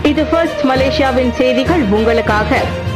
இது ஃபர்ஸ்ட் மலேசியாவின் செய்திகள் உங்களுக்காக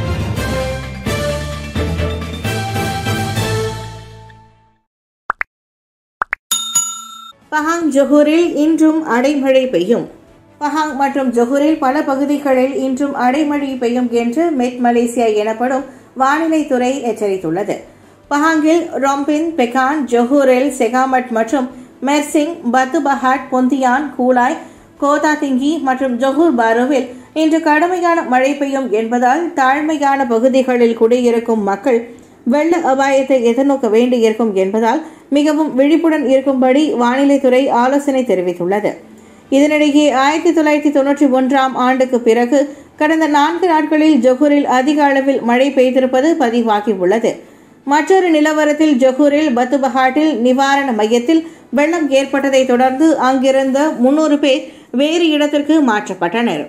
பஹாங் ஜொஹூரில் இன்றும் அடைமழை பெய்யும் பஹாங் மற்றும் ஜொஹூரில் பல பகுதிகளில் இன்றும் அடைமழை பெய்யும் என்று மெட் மலேசியா எனப்படும் வானிலைத்துறை எச்சரித்துள்ளது பஹாங்கில் ரொம்பின் பெகான் ஜொஹூரில் செகாமட் மற்றும் Mersing Batu Pahat Pontian Kulai Kota Tinggi மற்றும் ஜொஹூர் பாருவில் இன்று கடுமையான மழை பெய்யும் என்பதால் தாழ்மையான பகுதிகளில் குடியிருக்கும் மக்கள் வெள்ள அபாயத்தை எதிர்நோக்க வேண்டியிருக்கும் என்பதால் மிகவும் விழிப்புடன் இருக்கும்படி வானிலைத்துறை ஆலோசனை தெரிவித்துள்ளது இதனிடையே ஆயிரத்தி தொள்ளாயிரத்தி தொன்னூற்றி ஒன்றாம் ஆண்டுக்கு பிறகு கடந்த நான்கு நாட்களில் ஜொஹூரில் அதிக அளவில் மழை பெய்திருப்பது பதிவாகியுள்ளது மற்றொரு நிலவரத்தில் ஜொஹூரில் பத்துபஹாட்டில் நிவாரண மையத்தில் வெள்ளம் ஏற்பட்டதை தொடர்ந்து அங்கிருந்த முன்னூறு பேர் வேறு இடத்திற்கு மாற்றப்பட்டனர்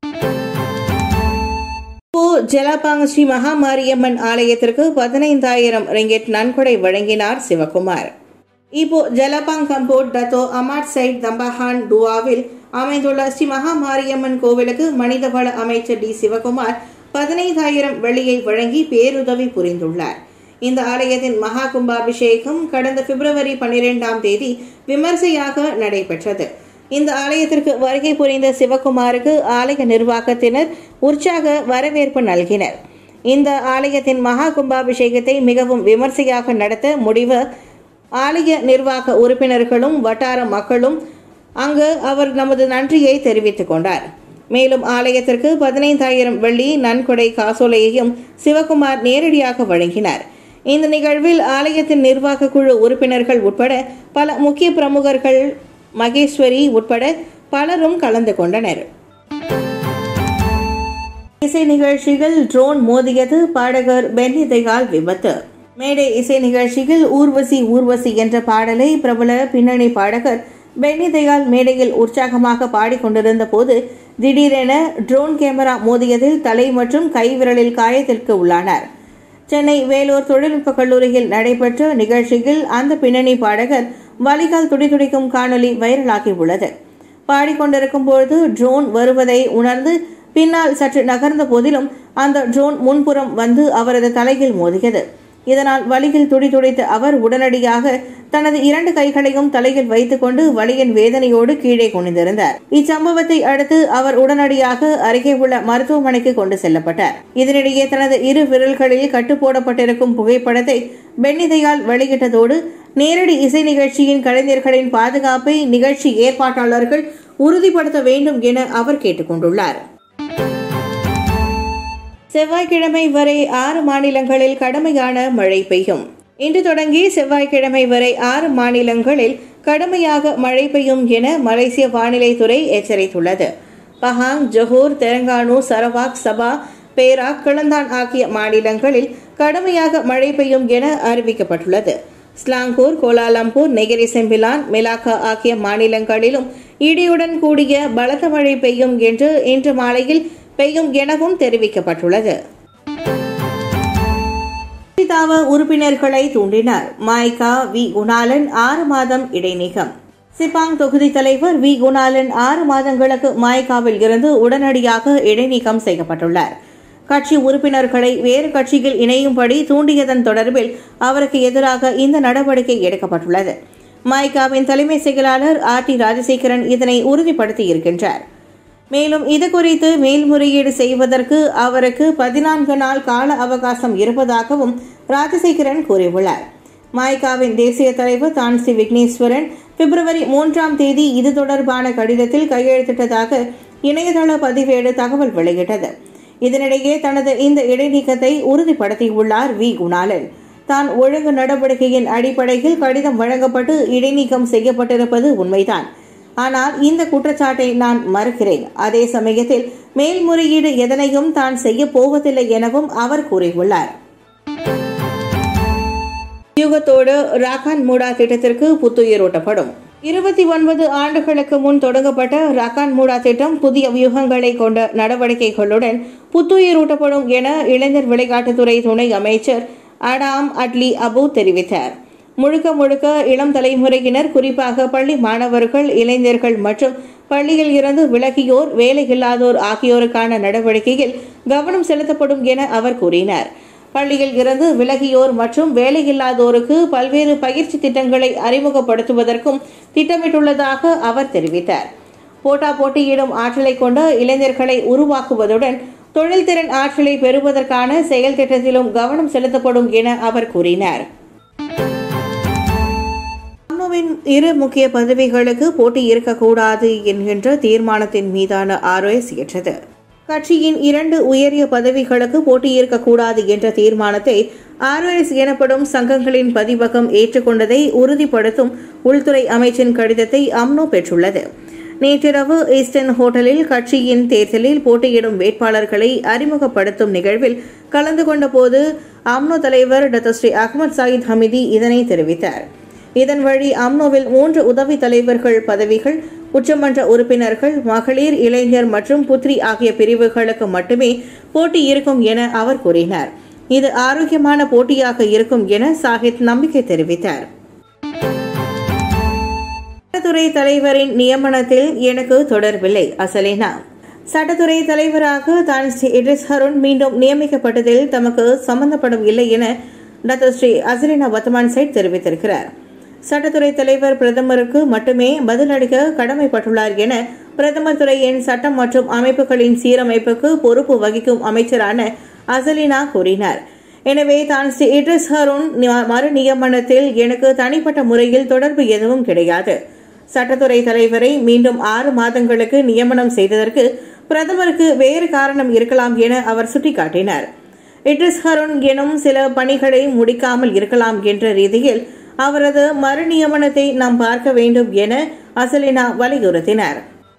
இப்போ ஜலபாங் ஸ்ரீ மகாமாரியம்மன் ஆலயத்திற்கு பதினைந்தாயிரம் ரிங்கெட் நன்கொடை வழங்கினார் சிவகுமார் இப்போ ஜலபாங் கம்போட் டத்தோ அமாட் சைட் தம்பஹான் டுவாவில் அமைந்துள்ள ஸ்ரீ மகாமாரியம்மன் கோவிலுக்கு மனிதவள அமைச்சர் டி சிவகுமார் பதினைந்தாயிரம் வெள்ளியை வழங்கி பேருதவி புரிந்துள்ளார் இந்த ஆலயத்தின் மகா கும்பாபிஷேகம் கடந்த பிப்ரவரி பன்னிரெண்டாம் தேதி விமர்சையாக நடைபெற்றது இந்த ஆலயத்திற்கு வருகை புரிந்த சிவகுமாருக்கு ஆலய நிர்வாகத்தினர் உற்சாக வரவேற்பு நல்கினர் இந்த ஆலயத்தின் மகா கும்பாபிஷேகத்தை மிகவும் விமர்சையாக நடத்த முடிவு ஆலய நிர்வாக உறுப்பினர்களும் வட்டார மக்களும் அங்கு அவர் நமது நன்றியை தெரிவித்துக் கொண்டார் மேலும் ஆலயத்திற்கு பதினைந்தாயிரம் வெள்ளி நன்கொடை காசோலையையும் சிவகுமார் நேரடியாக வழங்கினார் இந்த நிகழ்வில் ஆலயத்தின் நிர்வாக குழு உறுப்பினர்கள் உட்பட பல முக்கிய பிரமுகர்கள் மகேஸ்வரி உட்பட பலரும் கலந்து கொண்டனர் இசை நிகழ்ச்சியில் ட்ரோன் மோதியது பாடகர் பென்னி தெகால் விபத்து மேடை இசை நிகழ்ச்சியில் ஊர்வசி ஊர்வசி என்ற பாடலை பிரபல பின்னணி பாடகர் பென்னி தயால் மேடையில் உற்சாகமாக பாடிக்கொண்டிருந்த போது திடீரென ட்ரோன் கேமரா மோதியதில் தலை மற்றும் கை விரலில் காயத்திற்கு உள்ளானார் சென்னை வேலூர் தொழில்நுட்ப கல்லூரியில் நடைபெற்ற நிகழ்ச்சியில் அந்த பின்னணி பாடகர் வலிகால் துடிதுடிக்கும் காணொலி வைரலாகி உள்ளது பாடிக்கொண்டிருக்கும் பொழுது ட்ரோன் வருவதை உணர்ந்து பின்னால் சற்று நகர்ந்த போதிலும் அந்த ட்ரோன் முன்புறம் வந்து அவரது தலையில் மோதியது இதனால் வலியில் துடிதுடித்த அவர் உடனடியாக தனது இரண்டு கைகளையும் தலையில் வைத்துக்கொண்டு வலியின் வேதனையோடு கீழே குனிந்திருந்தார் இச்சம்பவத்தை அடுத்து அவர் உடனடியாக அருகே உள்ள மருத்துவமனைக்கு கொண்டு செல்லப்பட்டார் இதனிடையே தனது இரு விரல்களில் கட்டு போடப்பட்டிருக்கும் புகைப்படத்தை பென்னிதையால் வெளியிட்டதோடு நேரடி இசை நிகழ்ச்சியின் கலைஞர்களின் பாதுகாப்பை நிகழ்ச்சி ஏற்பாட்டாளர்கள் உறுதிப்படுத்த வேண்டும் என அவர் கேட்டுக்கொண்டுள்ளார் செவ்வாய்க்கிழமை வரை ஆறு மாநிலங்களில் கடுமையான மழை பெய்யும் இன்று தொடங்கி செவ்வாய்க்கிழமை வரை ஆறு மாநிலங்களில் கடுமையாக மழை பெய்யும் என மலேசிய வானிலைத்துறை எச்சரித்துள்ளது Pahang Johor Terengganu Sarawak Sabah Perak Kelantan ஆகிய மாநிலங்களில் கடுமையாக மழை பெய்யும் என அறிவிக்கப்பட்டுள்ளது Selangor Kuala Lumpur Negeri Sembilan Melaka ஆகிய மாநிலங்களிலும் இடியுடன் கூடிய பலத்த மழை பெய்யும் என்று இன்று மாலையில் பெய்யும் எனவும் தெரிவிக்கப்பட்டுள்ளது தாவ உறுப்பினர்களை தூண்டினார் மாய்கா வி குணாலன் ஆறு மாதம் இடைநீக்கம் சிப்பாங் தொகுதி தலைவர் வி குணாலன் ஆறு மாதங்களுக்கு மாய்காவில் இருந்து உடனடியாக இடைநீக்கம் செய்யப்பட்டுள்ளார் கட்சி உறுப்பினர்களை வேறு கட்சியில் இணையும்படி தூண்டியதன் தொடர்பில் அவருக்கு எதிராக இந்த நடவடிக்கை எடுக்கப்பட்டுள்ளது மாய்காவின் தலைமை செயலாளர் ஆர் டி ராஜசேகரன் இதனை உறுதிப்படுத்தி இருக்கின்றார் மேலும் இது குறித்து மேல்முறையீடு செய்வதற்கு அவருக்கு பதினான்கு நாள் கால அவகாசம் இருப்பதாகவும் ராஜசேகரன் கூறியுள்ளார் மாய்காவின் தேசிய தலைவர் தான்சி விக்னேஸ்வரன் பிப்ரவரி மூன்றாம் தேதி இது தொடர்பான கடிதத்தில் கையெழுத்திட்டதாக இணையதள பதிவேடு தகவல் வெளியிட்டது இதனிடையே தனது இந்த இடைநீக்கத்தை உறுதிப்படுத்தியுள்ளார் வி குணாலன் தான் ஒழுங்கு நடவடிக்கையின் அடிப்படையில் கடிதம் வழங்கப்பட்டு இடைநீக்கம் செய்யப்பட்டிருப்பது உண்மைதான் ஆனால் இந்த குற்றச்சாட்டை நான் மறுக்கிறேன் அதே சமயத்தில் மேல்முறையீடு எதனையும் தான் செய்ய போவதில்லை எனவும் அவர் கூறியுள்ளார் யுகத்தோடு ராக்கான் மூடா திட்டத்திற்கு புத்துயிரூட்டப்படும் இருபத்தி ஒன்பது ஆண்டுகளுக்கு முன் தொடங்கப்பட்ட ரக்கான் மூடா திட்டம் புதிய வியூகங்களை கொண்ட நடவடிக்கைகளுடன் புத்துயிரூட்டப்படும் என இளைஞர் விளையாட்டுத்துறை துணை அமைச்சர் அடாம் அட்லி அபு தெரிவித்தார் முழுக்க முழுக்க இளம் தலைமுறையினர் குறிப்பாக பள்ளி மாணவர்கள் இளைஞர்கள் மற்றும் பள்ளியில் இருந்து விலகியோர் வேலையில்லாதோர் ஆகியோருக்கான நடவடிக்கையில் கவனம் செலுத்தப்படும் என அவர் கூறினார் பள்ளியில் இருந்து விலகியோர் மற்றும் வேலையில்லாதோருக்கு பல்வேறு பயிற்சி திட்டங்களை அறிமுகப்படுத்துவதற்கும் திட்டமிட்டுள்ளதாக அவர் தெரிவித்தார் போட்டா போட்டியிடும் ஆற்றலை கொண்ட இளைஞர்களை உருவாக்குவதுடன் தொழில்திறன் ஆற்றலை பெறுவதற்கான செயல் திட்டத்திலும் கவனம் செலுத்தப்படும் என அவர் கூறினார் அம்னோவின் இரு முக்கிய பதவிகளுக்கு போட்டி இருக்கக்கூடாது என்கின்ற தீர்மானத்தின் மீதான ஆர்எஸ் ஏற்றது கட்சியின் இரண்டு உயரிய பதவிகளுக்கு போட்டி இருக்கக்கூடாது என்ற தீர்மானத்தை ஆர்எஸ் எனப்படும் சங்கங்களின் பதிவகம் ஏற்றுக்கொண்டதை உறுதிப்படுத்தும் உள்துறை அமைச்சின் கடிதத்தை அம்னோ பெற்றுள்ளது நேற்றிரவு ஈஸ்டர்ன் ஹோட்டலில் கட்சியின் தேர்தலில் போட்டியிடும் வேட்பாளர்களை அறிமுகப்படுத்தும் நிகழ்வில் கலந்து கொண்டபோது அம்னோ தலைவர் doctor Seri Ahmad Zahid Hamidi இதனை தெரிவித்தார் இதன் வழி அம்னோவில் மூன்று உதவி தலைவர்கள் பதவிகள் உச்சமன்ற உறுப்பினர்கள் மகளிர் இளைஞர் மற்றும் புத்ரி ஆகிய பிரிவுகளுக்கு மட்டுமே போட்டி இருக்கும் என அவர் கூறினார் இது ஆரோக்கியமான போட்டியாக இருக்கும் என சாஹித் நம்பிக்கை தெரிவித்தார் சட்டத்துறை தலைவரின் நியமனத்தில் எனக்கு தொடர்பில்லை அசலேனா சட்டத்துறை தலைவராக தான் ஸ்ரீ இட்ரிஸ் ஹருண் மீண்டும் நியமிக்கப்பட்டதில் தமக்கு சம்பந்தப்படும் இல்லை என doctor Seri Azalina Othman Said தெரிவித்திருக்கிறார் சட்டத்துறை தலைவர் பிரதமருக்கு மட்டுமே பதிலளிக்க கடமைப்பட்டுள்ளார் என பிரதமர் துறையின் சட்டம் மற்றும் அமைப்புகளின் சீரமைப்புக்கு பொறுப்பு வகிக்கும் அமைச்சரான அசலினா கூறினார் எனவே தான் ஸ்ரீ இட்ரிஸ் ஹருண் மறு நியமனத்தில் எனக்கு தனிப்பட்ட முறையில் தொடர்பு எதுவும் கிடையாது சட்டத்துறை தலைவரை மீண்டும் ஆறு மாதங்களுக்கு நியமனம் செய்ததற்கு பிரதமருக்கு வேறு காரணம் இருக்கலாம் என அவர் சுட்டிக்காட்டினார் இட்ரிஸ் ஹருண் எனும் சில பணிகளை முடிக்காமல் இருக்கலாம் என்ற ரீதியில் அவரது மறு நியமனத்தை நாம் பார்க்க வேண்டும் என அசலினா வலியுறுத்தினார்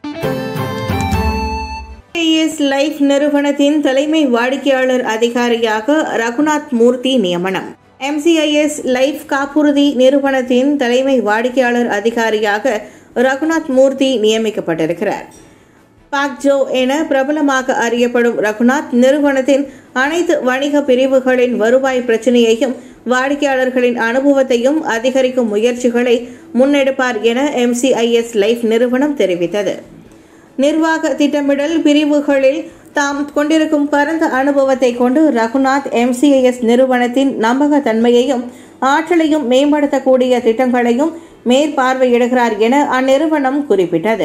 லைஃப் நிறுவனத்தின் தலைமை வாடிக்கையாளர் அதிகாரியாக ரகுநாத் மூர்த்தி நியமனம் எம்சிஐஎஸ் லைஃப் காப்புறுதி நிறுவனத்தின் தலைமை வாடிக்கையாளர் அதிகாரியாக ரகுநாத் மூர்த்தி நியமிக்கப்பட்டிருக்கிறார் பாக்ஜோ என பிரபலமாக அறியப்படும் ரகுநாத் நிறுவனத்தின் அனைத்து வணிக பிரிவுகளின் வருவாய் பிரச்சினையையும் வாடிக்கையாளர்களின் அனுபவத்தையும் அதிகரிக்கும் முயற்சிகளை முன்னெடுப்பார் என எம்சிஐஎஸ் லைஃப் நிறுவனம் தெரிவித்தது நிர்வாக திட்டமிடல் பிரிவுகளில் தாம் கொண்டிருக்கும் பரந்த அனுபவத்தை கொண்டு ரகுநாத் எம்சிஐஎஸ் நிறுவனத்தின் நம்பகத்தன்மையையும் ஆற்றலையும் மேம்படுத்தக்கூடிய திட்டங்களையும் மேற்பார்வையிடுகிறார் என அந்நிறுவனம் குறிப்பிட்டது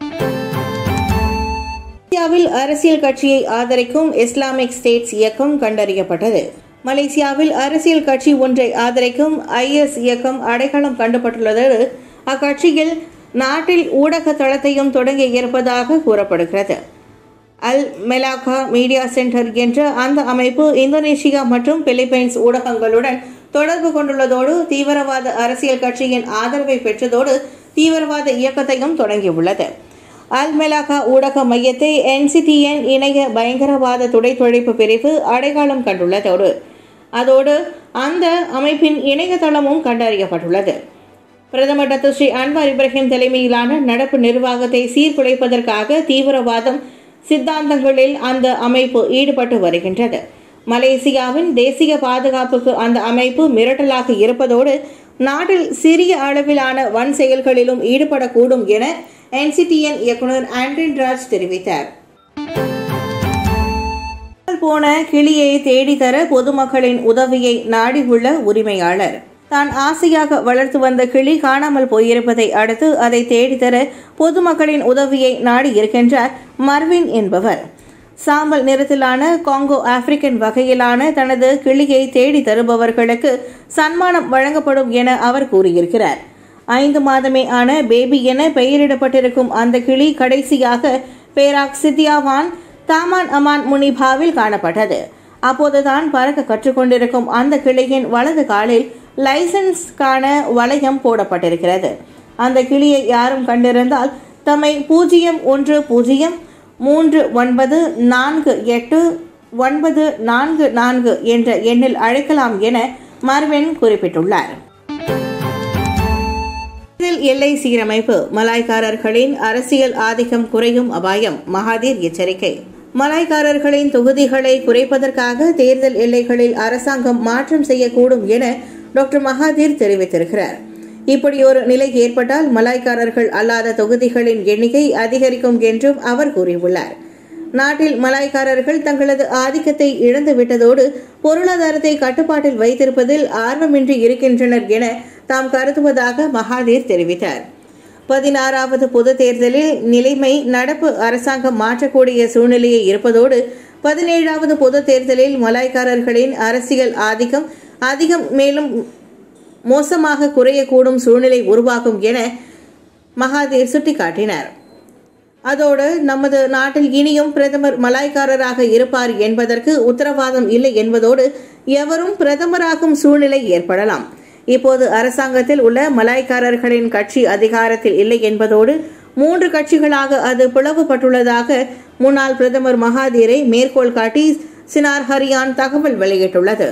மலேசியாவில் அரசியல் கட்சியை ஆதரிக்கும் இஸ்லாமிக் ஸ்டேட்ஸ் இயக்கம் கண்டறியப்பட்டது மலேசியாவில் அரசியல் கட்சி ஒன்றை ஆதரிக்கும் ஐஎஸ் இயக்கம் அடையாளம் கண்டுபட்டுள்ளதோடு அக்கட்சியில் நாட்டில் ஊடக தளத்தையும் தொடங்கி இருப்பதாக கூறப்படுகிறது அல் மெலாகா மீடியா சென்டர் என்ற அந்த அமைப்பு இந்தோனேஷியா மற்றும் பிலிப்பைன்ஸ் ஊடகங்களுடன் தொடர்பு கொண்டுள்ளதோடு தீவிரவாத அரசியல் கட்சியின் ஆதரவை பெற்றதோடு தீவிரவாத இயக்கத்தையும் தொடங்கியுள்ளது அல் மெலாகா ஊடக மையத்தை என்சிடிஎன் இணைய பயங்கரவாத துடைத்தொழிப்பு பிரிவு அடையாளம் கண்டுள்ளதோடு அதோடு அந்த அமைப்பின் இணையதளமும் கண்டறியப்பட்டுள்ளது பிரதமர் டாக்டர் ஸ்ரீ அன்வார் இப்ராஹிம் தலைமையிலான நடப்பு நிர்வாகத்தை சீர்குலைப்பதற்காக தீவிரவாதம் சித்தாந்தங்களில் அந்த அமைப்பு ஈடுபட்டு வருகின்றது மலேசியாவின் தேசிய பாதுகாப்புக்கு அந்த அமைப்பு மிரட்டலாக இருப்பதோடு நாட்டில் சிறிய அளவிலான வன் செயல்களிலும் ஈடுபடக்கூடும் என என்சிடிஎன் இயக்குனர் ஆண்ட்ரின் ராஜ் தெரிவித்தார் போன கிளியை தேடித்தர பொதுமக்களின் உதவியை நாடியுள்ள உரிமையாளர் தான் ஆசையாக வளர்த்து வந்த கிளி காணாமல் போயிருப்பதை அடுத்து அதை தேடித்தர பொதுமக்களின் உதவியை நாடி இருக்கின்றார் மர்வின் என்பவர் சாம்பல் நிறத்திலான காங்கோ ஆப்பிரிக்கன் வகையிலான தனது கிளியை தேடி தருபவர்களுக்கு சன்மானம் வழங்கப்படும் என அவர் கூறியிருக்கிறார் ஐந்து மாதமே ஆன பேபி என பெயரிடப்பட்டிருக்கும் அந்த கிளி கடைசியாக பேராக் சித்தியாவான் தாமான் அமான் முனிபாவில் காணப்பட்டது அப்போதுதான் பறக்க கற்றுக்கொண்டிருக்கும் அந்த கிளியின் வலது காலில் லைசன்ஸ்க்கான வளையம் போடப்பட்டிருக்கிறது அந்த கிளியை யாரும் கண்டிருந்தால் தம்மை பூஜ்ஜியம் ஒன்று பூஜ்ஜியம் மூன்று ஒன்பது நான்கு எட்டு ஒன்பது நான்கு நான்கு என்ற எண்ணில் அழைக்கலாம் என மர்வின் குறிப்பிட்டுள்ளார் இதில் எல்லை சீரமைப்பு மலாய்க்காரர்களின் அரசியல் ஆதிக்கம் குறையும் அபாயம் மகாதீர் எச்சரிக்கை மலாய்க்காரர்களின் தொகுதிகளை குறைப்பதற்காக தேர்தல் எல்லைகளில் அரசாங்கம் மாற்றம் செய்யக்கூடும் என டாக்டர் மகாதீர் தெரிவித்திருக்கிறார் இப்படி ஒரு நிலை ஏற்பட்டால் மலாய்க்காரர்கள் அல்லாத தொகுதிகளின் எண்ணிக்கை அதிகரிக்கும் என்றும் அவர் கூறியுள்ளார் நாட்டில் மலாய்க்காரர்கள் தங்களது ஆதிக்கத்தை இழந்து விட்டதோடு பொருளாதாரத்தை கட்டுப்பாட்டில் வைத்திருப்பதில் ஆர்வமின்றி இருக்கின்றனர் என தாம் கருதுவதாக மகாதீர் தெரிவித்தார் பதினாறாவது பொது தேர்தலில் நிலைமை நடப்பு அரசாங்கம் மாற்றக்கூடிய சூழ்நிலையை இருப்பதோடு பதினேழாவது பொது தேர்தலில் மலாய்க்காரர்களின் அரசியல் ஆதிக்கம் அதிகம் மேலும் மோசமாக குறையக்கூடும் சூழ்நிலை உருவாகும் என மகாதீர் சுட்டிக்காட்டினார் அதோடு நமது நாட்டில் இனியும் பிரதமர் மலாய்க்காரராக இருப்பார் என்பதற்கு உத்தரவாதம் இல்லை என்பதோடு எவரும் பிரதமராகும் சூழ்நிலை ஏற்படலாம் இப்போது அரசாங்கத்தில் உள்ள மலாய்க்காரர்களின் கட்சி அதிகாரத்தில் இல்லை என்பதோடு மூன்று கட்சிகளாக அது பிளவுபட்டுள்ளதாக முன்னாள் பிரதமர் மகாதீரை மேற்கோள் காட்டி சினார் ஹரியான் தகவல் வெளியிட்டுள்ளது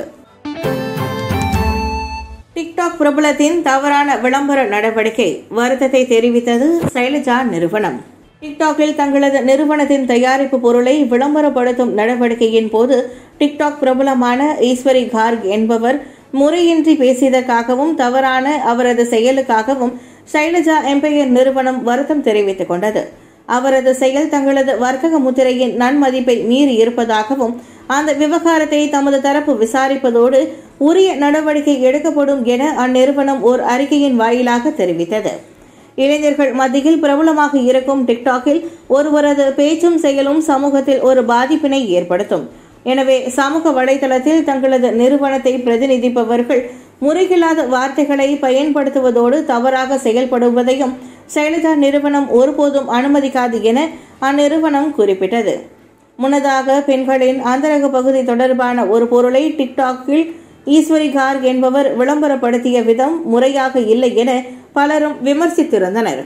டிக்டாக் பிரபலத்தின் தவறான விளம்பர நடவடிக்கை வருத்தத்தை தெரிவித்தது சைலஜா நிறுவனம் டிக்டாக்கில் தங்களது நிறுவனத்தின் தயாரிப்பு பொருளை விளம்பரப்படுத்தும் நடவடிக்கையின் போது டிக்டாக் பிரபலமான ஈஸ்வரி கார்க் என்பவர் முறையின்றி பேசியதற்காகவும் தவறான அவரது செயலுக்காகவும் சைலஜா எம்பையர் நிறுவனம் வருத்தம் தெரிவித்துக் கொண்டது அவரது செயல் தங்களது வர்த்தக முத்திரையின் நன்மதிப்பை மீறி இருப்பதாகவும் அந்த விவகாரத்தை தமது தரப்பு விசாரிப்பதோடு உரிய நடவடிக்கை எடுக்கப்படும் என அந்நிறுவனம் ஓர் அறிக்கையின் வாயிலாக தெரிவித்தது இளைஞர்கள் மத்தியில் பிரபலமாக இருக்கும் டிக்டாக்கில் ஒருவரது பேச்சும் செயலும் சமூகத்தில் ஒரு பாதிப்பினை ஏற்படுத்தும் எனவே சமூக வலைதளத்தில் தங்களது நிறுவனத்தை பிரதிநிதிப்பவர்கள் முறையில்லாத வார்த்தைகளை பயன்படுத்துவதோடு தவறாக செயல்படுவதையும் சைலஜா நிறுவனம் ஒருபோதும் அனுமதிக்காது என அந்நிறுவனம் குறிப்பிட்டது முன்னதாக பெண்களின் அந்தரங்க பகுதி தொடர்பான ஒரு பொருளை டிக்டாக்கில் ஈஸ்வரி கார்க் என்பவர் விளம்பரப்படுத்திய விதம் முறையாக இல்லை என பலரும் விமர்சித்திருந்தனர்